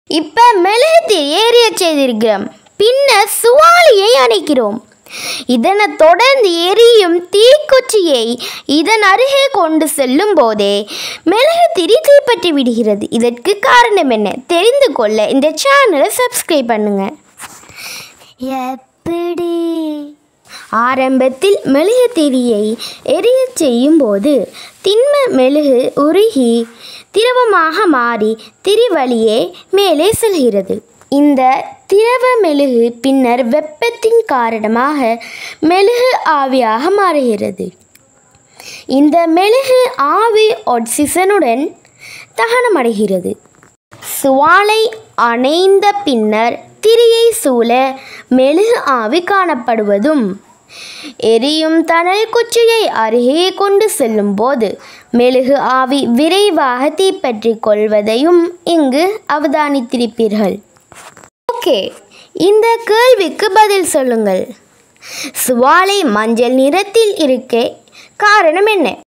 இப்போ மெழுகுத்தி எரிய செய்திருக்கிறோம் பின்னர் சுவாலியை அணைக்கிறோம் இதனைத் தொடர்ந்து எரியும் தீக்குச்சியை இதன் அருகே கொண்டு செல்லும் போதே மெழுகுத்திரி தீப்பற்றி விடுகிறது இதற்கு காரணம் என்ன தெரிந்து கொள்ள இந்த சேனலை சப்ஸ்கிரைப் பண்ணுங்க எப்படி ஆரம்பத்தில் மெழுகு திரியை எரியச் செய்யும் போது திண்ம மெழுகு உருகி திரவமாக மாறி திரி வழியே மேலே செல்கிறது இந்த திரவ மெழுகு பின்னர் வெப்பத்தின் காரணமாக மெழுகு ஆவியாக மாறுகிறது இந்த மெழுகு ஆவி ஆக்சிஜனுடன் தகனமடைகிறது சுவாலை அணைந்த பின்னர் திரியை சூழ மெழுகு ஆவி காணப்படுவதும் எரியும் தணல் குச்சியை அருகே கொண்டு செல்லும் போது மெழுகு ஆவி விரைவாக தீப்பற்றிக் கொள்வதையும் இங்கு அவதானித்திருப்பீர்கள் ஓகே இந்த கேள்விக்கு பதில் சொல்லுங்கள் சுவாலை மஞ்சள் நிறத்தில் இருக்க காரணம் என்ன